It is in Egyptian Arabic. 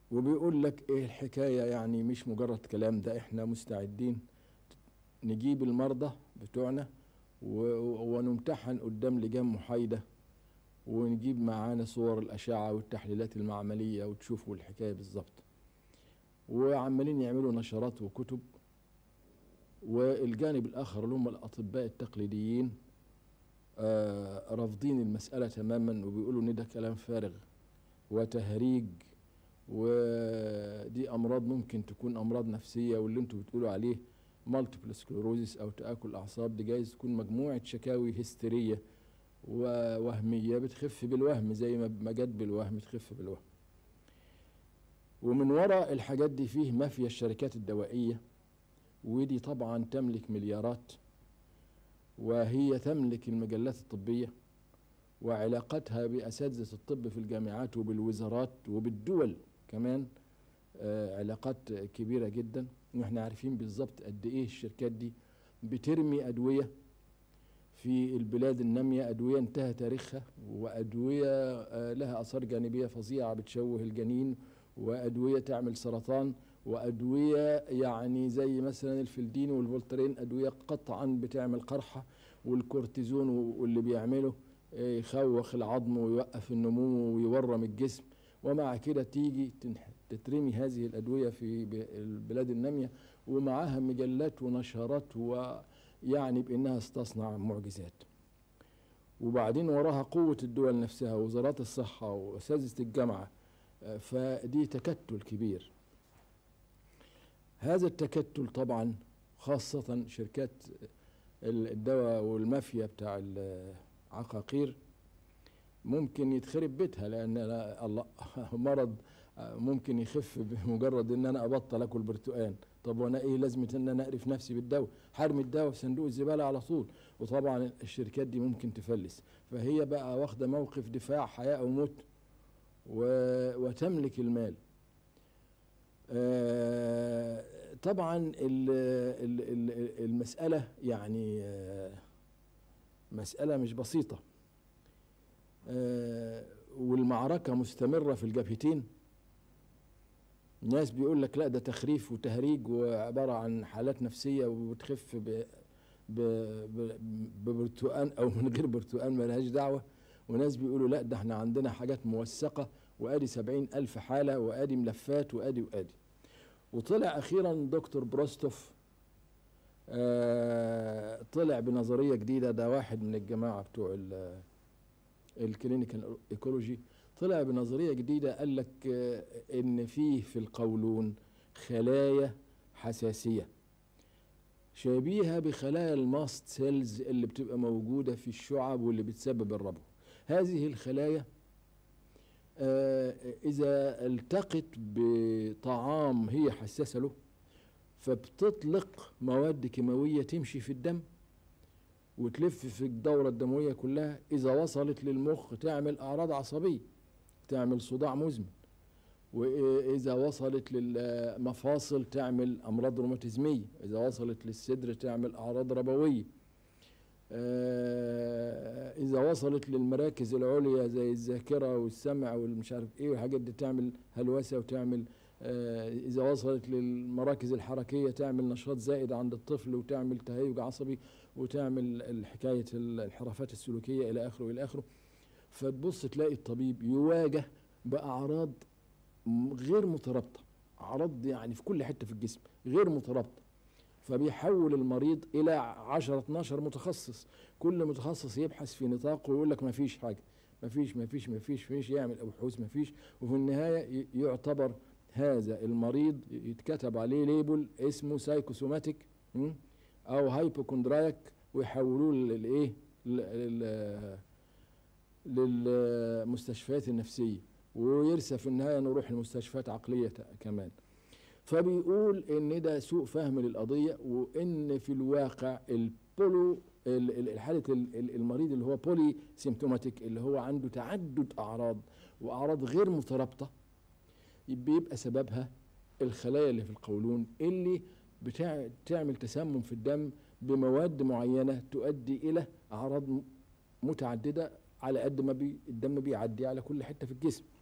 وبيقول لك ايه الحكاية يعني مش مجرد كلام ده احنا مستعدين نجيب المرضى بتوعنا و- ونمتحن قدام لجان محايدة ونجيب معانا صور الأشعة والتحليلات المعملية وتشوفوا الحكاية بالظبط وعمالين يعملوا نشرات وكتب والجانب الآخر اللي هم الأطباء التقليديين آه، رافضين المسألة تماما وبيقولوا إن ده كلام فارغ وتهريج ودي أمراض ممكن تكون أمراض نفسية واللي انتوا بتقولوا عليه مالتيبل سكلروزيس أو تآكل أعصاب دي جايز تكون مجموعة شكاوي هستيرية ووهمية بتخف بالوهم زي ما ما جت بالوهم تخف بالوهم ومن وراء الحاجات دي فيه مافيا الشركات الدوائية ودي طبعا تملك مليارات وهي تملك المجلات الطبية وعلاقتها بأساتذة الطب في الجامعات وبالوزارات وبالدول كمان آه، علاقات كبيرة جدا واحنا عارفين بالظبط قد ايه الشركات دي بترمي أدوية في البلاد النامية أدوية انتهى تاريخها وأدوية آه، لها آثار جانبية فظيعة بتشوه الجنين وأدوية تعمل سرطان وأدوية يعني زي مثلا الفلدين والفولترين أدوية قطعا بتعمل قرحة والكورتيزون واللي بيعمله آه، يخوخ العظم ويوقف النمو ويورم الجسم ومع كده تيجي تنح- تترمي هذه الأدوية في ب- البلاد النامية ومعاها مجلات ونشرات ويعني بأنها استصنع معجزات وبعدين وراها قوة الدول نفسها وزارات الصحة وأساتذة الجامعة آه، فدي تكتل كبير هذا التكتل طبعا خاصة شركات الدواء والمافيا بتاع العقاقير ممكن يتخرب بيتها لان أنا الله مرض ممكن يخف بمجرد ان انا ابطل اكل برتقان طب وانا ايه لازمه ان انا اقرف نفسي بالدواء حرمي الدواء في صندوق الزباله على طول وطبعا الشركات دي ممكن تفلس فهي بقى واخده موقف دفاع حياه او موت و- وتملك المال آه، طبعا ال- ال- ال- المسألة يعني آه، مسألة مش بسيطة آه، والمعركة مستمرة في الجبهتين ناس بيقول لك لا ده تخريف وتهريج وعبارة عن حالات نفسية وتخف ب ب ب ببرتقان أو من غير برتقان ملهاش دعوة وناس بيقولوا لا ده احنا عندنا حاجات موثقة وادي سبعين ألف حالة وادي ملفات وادي وادي وطلع أخيرا دكتور بروستوف آه طلع بنظرية جديدة ده واحد من الجماعة بتوع ال- الكلينيكال ايكولوجي طلع بنظرية جديدة قال لك آه إن فيه في القولون خلايا حساسية شبيهة بخلايا الماست سيلز اللي بتبقى موجودة في الشعب واللي بتسبب الربو هذه الخلايا آه، إذا التقت بطعام هي حساسة له فبتطلق مواد كيماوية تمشي في الدم وتلف في الدورة الدموية كلها إذا وصلت للمخ تعمل أعراض عصبية تعمل صداع مزمن وإذا وصلت للمفاصل تعمل أمراض روماتيزمية إذا وصلت للصدر تعمل أعراض ربوية آه، إذا وصلت للمراكز العليا زي الذاكرة والسمع والمش عارف إيه والحاجات دي تعمل هلوسة وتعمل آه، إذا وصلت للمراكز الحركية تعمل نشاط زائد عند الطفل وتعمل تهيج عصبي وتعمل الحكاية الانحرافات السلوكية إلى آخره إلى آخره فتبص تلاقي الطبيب يواجه بأعراض م- غير مترابطة أعراض يعني في كل حتة في الجسم غير مترابطة فبيحول المريض إلى 10 12 متخصص كل متخصص يبحث في نطاقه ويقول لك ما فيش حاجة ما فيش ما فيش ما فيش فيش يعمل أبحوث ما فيش وفي النهاية ي- يعتبر هذا المريض يتكتب عليه ليبل اسمه سايكوسوماتيك م? أو هايبوكوندرايك ويحولوه للإيه لل- للمستشفيات النفسية ويرسى في النهاية نروح لمستشفيات عقلية ت- كمان فبيقول ان ده سوء فهم للقضيه وان في الواقع البولو ال- ال- حاله ال- ال- المريض اللي هو بولي سيمتوماتيك اللي هو عنده تعدد اعراض واعراض غير مترابطه بيبقى سببها الخلايا اللي في القولون اللي بتاع- بتعمل تسمم في الدم بمواد معينه تؤدي الى اعراض م- متعدده على قد ما بي الدم بيعدي على كل حته في الجسم